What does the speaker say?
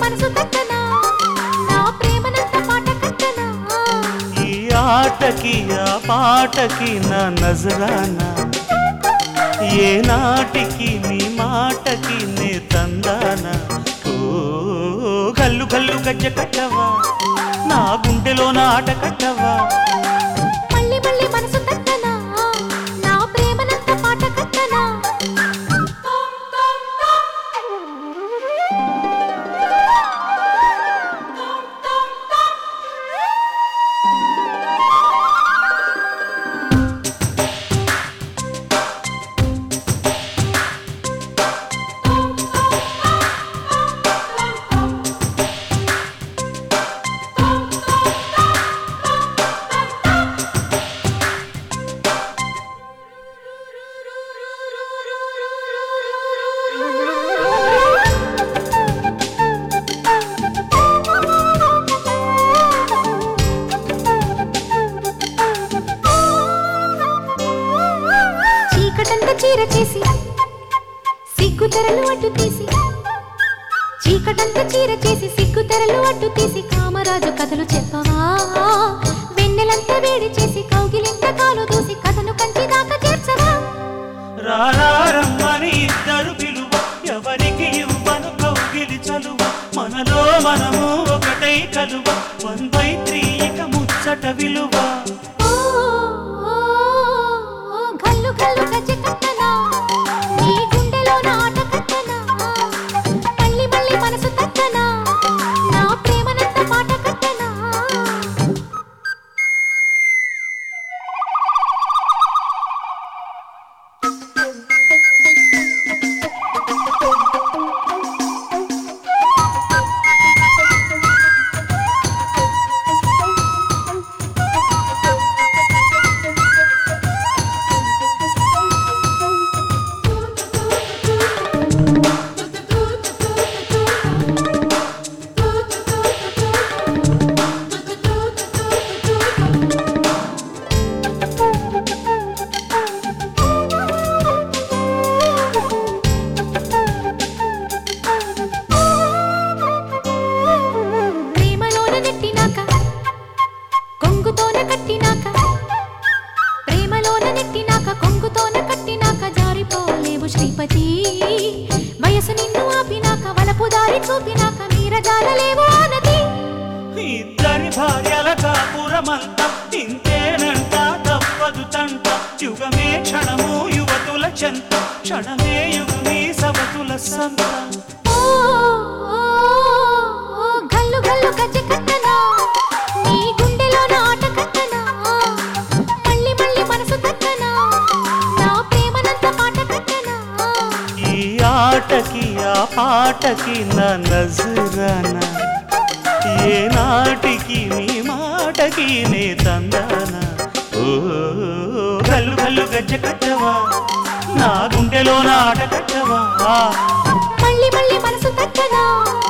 మనసు తట్టనా నా ప్రేమనంత పాట కట్టనా ఈ ఆటకి ఆ పాటకి నా నజరానా ఏ నాటికి నీ మాటకి నే తందానా ఓ కల్లు కల్లు గజ్జ కట్టవా నా గుండెలో ఆట కట్టవా మళ్ళీ మళ్ళీ మనసు తట్టనా నా ప్రేమనంత పాట కట్టనా చీకటంత చీర చేసి సిగ్గు తెరలు అడ్డు తీసి చీకటంత చీర చేసి సిగ్గు తెరలు అడ్డు తీసి కామరాజు కథలు చెప్పవా వెన్నెలంతా వేడి చేసి కౌగిలింత కాలు దూసి కథను కంచి దాకా చేర్చవా రారమ్మని ఇద్దరు పిలువ ఎవరికి ఇవ్వను కౌగిలి చలువ మనలో మనము ఒకటై కలువ వన్ బై త్రీ ఇక ముచ్చట విలువ ఓ, ఓ, ఓ, గల్లు గల్లు గజ్జ కట్టనా నీ గుండెలో నాట కట్టనా మళ్ళీ మళ్ళీ మనసు తట్టనా నా ప్రేమనంత పాట కట్టనా ప్రేమలోన నెట్టినాక కొంగుతోన కట్టినాక ప్రేమలోన నెట్టినాక కొంగుతోన కట్టినాక జారిపోలేవు శ్రీపతి వయసు నిన్ను ఆపినాక వలపు దారి చూపినాక మీరజాలలేవు ఆనతి ఇద్దరి భార్యల కాపురమంతా ఇంతేనంట తప్పదు తంట యుగమే క్షణము యువతుల చెంత క్షణమే యుగమే సవతుల సంత ఓ, ఓ, ఓ, గల్లు గల్లు గజ్జ కట్టనా నీ గుండెలోన ఆట కట్టనా మళ్ళీ మళ్ళీ మనసు తట్టనా నా ప్రేమనంత పాట కట్టనా ఈ ఆటకి ఆ పాటకి నా నజరానా ఏ నాటికి నీ మాటకి నే తందానా ఓ కల్లు కల్లు గజ్జ కట్టవా నా గుండెలో నాట కట్టవా మళ్ళీ మళ్ళీ మనసు తట్టనా